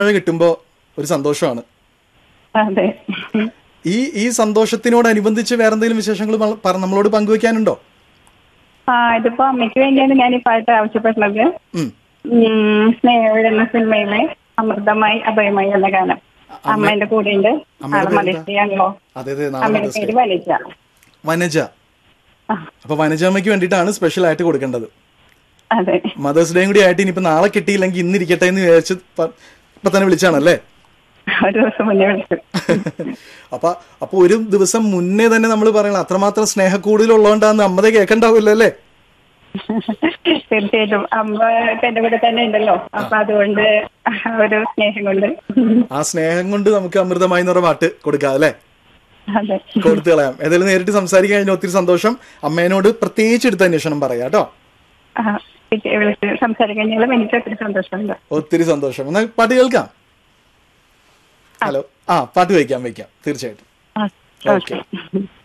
കിട്ടുമ്പോ ഒരു സന്തോഷമാണ് അതെ ഈ ഈ സന്തോഷത്തിനോടനുബന്ധിച്ച് വേറെ എന്തെങ്കിലും വിശേഷങ്ങൾ മ- പറ- നമ്മളോട് പങ്കുവെക്കാനുണ്ടോ ആ ഇതിപ്പോ അമ്മയ്ക്ക് വേണ്ടിയാണ് ഞാൻ ഈ പാട്ട് ആവശ്യപ്പെട്ടത് ഉം. ഉം, സ്നേഹം എന്ന സിനിമയിലെ അമൃതമായി അഭയമായി എന്ന ഗാനം അമ്മേന്റെ കൂടെ ഉണ്ട് അമ്മയുടെ ആള് പേരെന്താ? മലേഷ്യയാണല്ലോ അതെ അതെ നാളെ അമ്മയുടെ മദേഴ്സ് പേര് ഡേ. വനജ വനജ ആ, അപ്പൊ വനജാമ്മയ്ക്ക് വേണ്ടിയിട്ടാണ് സ്പെഷ്യൽ ആയിട്ട് കൊടുക്കേണ്ടത് അതെ മദേഴ്സ് ഡേയും കൂടി ആയിട്ട് ഇനിയിപ്പോ നാളെ കിട്ടിയില്ലെങ്കിൽ ഇന്ന് ഇരിക്കട്ടെ എന്ന് വിചാരിച്ച് പ- ഇപ്പൊ തന്നെ വിളിച്ചാണല്ലേ ഒരു ദിവസം മുന്നേ വിളിച്ചു അപ്പൊ അപ്പൊ ഒരു ദിവസം മുന്നേ തന്നെ നമ്മൾ പറയണം അത്രമാത്രം സ്നേഹക്കൂടുതലുള്ളതുകൊണ്ടാന്ന് അമ്മതെ കേൾക്കണ്ടാവില്ല അല്ലേ തീർച്ചയായിട്ടും അമ്മ ഇപ്പൊ എന്റെ കൂടെ തന്നെ ഉണ്ടല്ലോ അപ്പൊ അതുകൊണ്ട് ഒരു സ്നേഹം കൊണ്ട് ആ സ്നേഹം കൊണ്ട് നമുക്ക് അമൃതമായി എന്ന് പറഞ്ഞ പാട്ട് കൊടുക്കാം അല്ലേ അതെ കൊടുത്തു കളയാം ഏതായാലും നേരിട്ട് സംസാരിക്കാൻ കഴിഞ്ഞ ഒത്തിരി സന്തോഷം അമ്മേനോട് പ്രത്യേകിച്ച് എടുത്ത അന്വേഷണം പറയാം കേട്ടോ ആ, വിളിച്ച് വിളിച്ച് സംസാരിക്കാൻ ഞങ്ങളും എനിക്ക് ഒത്തിരി സന്തോഷമുണ്ട് ഒത്തിരി സന്തോഷം എന്നാൽ പാട്ട് കേൾക്കാം ഹലോ ആ പാട്ട് വയ്ക്കാം വയ്ക്കാം തീർച്ചയായിട്ടും ആ, ഓക്കെ ഓക്കെ